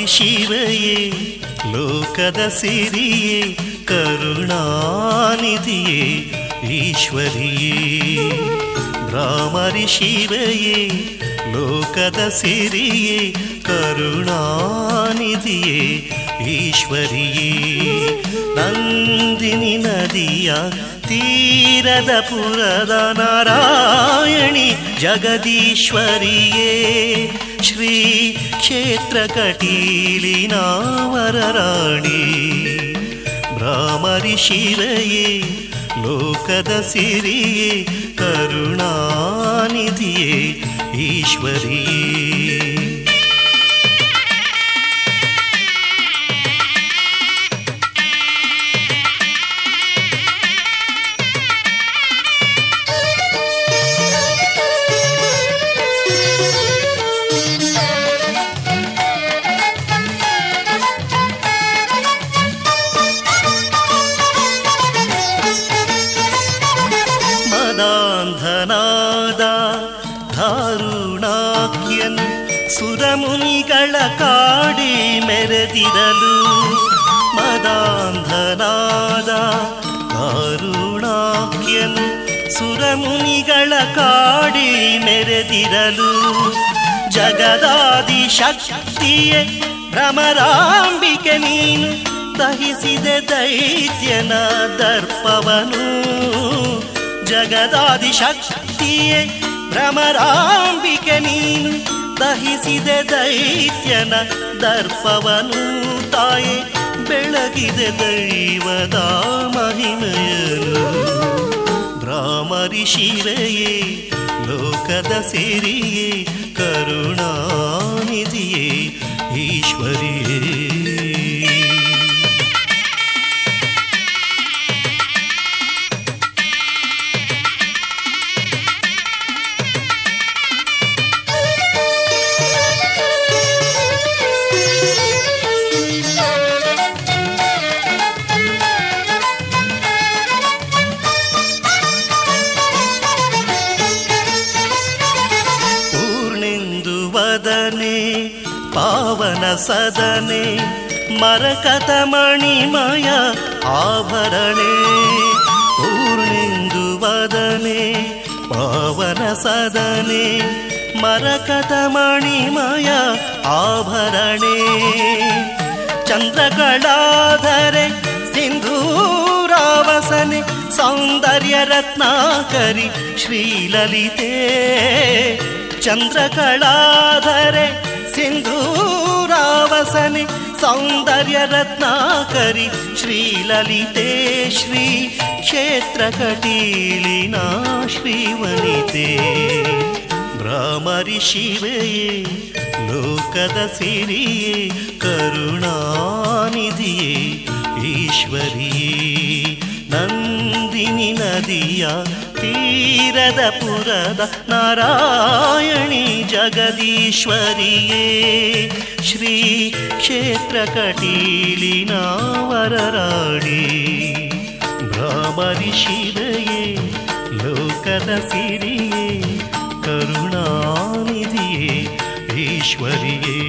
ಭ್ರಾಮರಿ ಶಿವೆಯೇ ಲೋಕದ ಸಿರಿಯೇ ಕರುಣಾನಿಧಿಯೇ ಈಶ್ವರಿಯೇ ಭ್ರಾಮರಿ ಶಿವೆಯೇ ಲೋಕದ ಸಿರಿಯೇ ಕರುಣಾನಿಧಿಯೇ ಈಶ್ವರಿಯೇ ನಂದಿನಿ ನದಿಯ ತೀರದ ಪುರದ ನಾರಾಯಣಿ ಜಗದೀಶ್ವರಿಯೇ ಶ್ರೀ ಕ್ಷೇತ್ರ ಕಟೀಲಿನ ವರರಾಣಿ ಭ್ರಾಮರಿ ಶಿವೆಯೇ ಲೋಕದ ಸಿರಿಯೇ ಕರುಣಾನಿಧಿಯೇ ಈಶ್ವರಿಯೇ ಮದಾಂಧನಾದ ಧಾರುಣಾಖ್ಯನ್ ಸುರಮುನಿಗಳ ಕಾಡಿ ಮೆರೆದಿರಲು ಮದಾಂಧನಾದ ಧಾರುಣಾಖ್ಯನ್ ಸುರಮುನಿಗಳ ಕಾಡಿ ಮೆರೆದಿರಲು ಜಗದಾದಿ ಶಕ್ತಿಯೇ ಭ್ರಮರಾಂಬಿಕೆ ನೀನು ದಹಿಸಿದೆ ದೈತ್ಯನ ದರ್ಪವನು ಜಗದಾದಿ ಶಕ್ತಿಯೇ ಭ್ರಮರಾಂಬಿಕೆ ನೀನು ದಹಿಸಿದೆ ದೈತ್ಯನ ದರ್ಪವನು ತಾಯೆ ಬೆಳಗಿದೆ ದೈವದ ಮಹಿಮೆಯನು ಭ್ರಾಮರಿ ಶಿವೆಯೇ ಲೋಕದ ಸಿರಿಯೇ ಕರುಣಾನಿಧಿಯೇ ಈಶ್ವರಿಯೇ ಪೂರ್ಣೆಂದು ವದನೆ ಪಾವನ ಸದನೆ ಮರಕತ ಮಣಿಮಯ ಆಭರಣೆ ಪೂರ್ಣೆಂದು ವದನೆ ಪಾವನ ಸದನೆ ಮರಕತ ಮಣಿಮಯ ಆಭರಣೆ ಚಂದ್ರಕಳಾಧರೆ ಸಿಂಧೂರಾವಸನೆ ಸೌಂದರ್ಯ ರತ್ನಾಕರಿ ಶ್ರೀಲಲಿತೆ ಚಂದ್ರಕಳಾಧರೆ ಸಿಂಧೂರಾವಸನೆ ಸೌಂದರ್ಯ ರತ್ನಾಕರಿ ಶ್ರೀಲಲಿತೆ ಶ್ರೀ ಕ್ಷೇತ್ರ ಕಟೀಲಿನ ಶ್ರೀವನಿತೆ ಭ್ರಾಮರಿ ಶಿವೆಯೇ ಲೋಕದ ಸಿರಿಯೇ ಕರುಣಾನಿಧಿಯೇ ಈಶ್ವರಿಯೇ ನಂದಿನಿ ನದಿಯ ತೀರದ ಪುರದ ನಾರಾಯಣಿ ಜಗದೀಶ್ವರಿಯೇ ಶ್ರೀ ಕ್ಷೇತ್ರ ಕಟೀಲಿನ ವರರಾಣಿ ಭ್ರಾಮರಿ ಶಿವೆಯೇ ಲೋಕದ ಸಿರಿಯೇ ಕರುಣಾನಿಧಿಯೇ ಈಶ್ವರಿಯೇ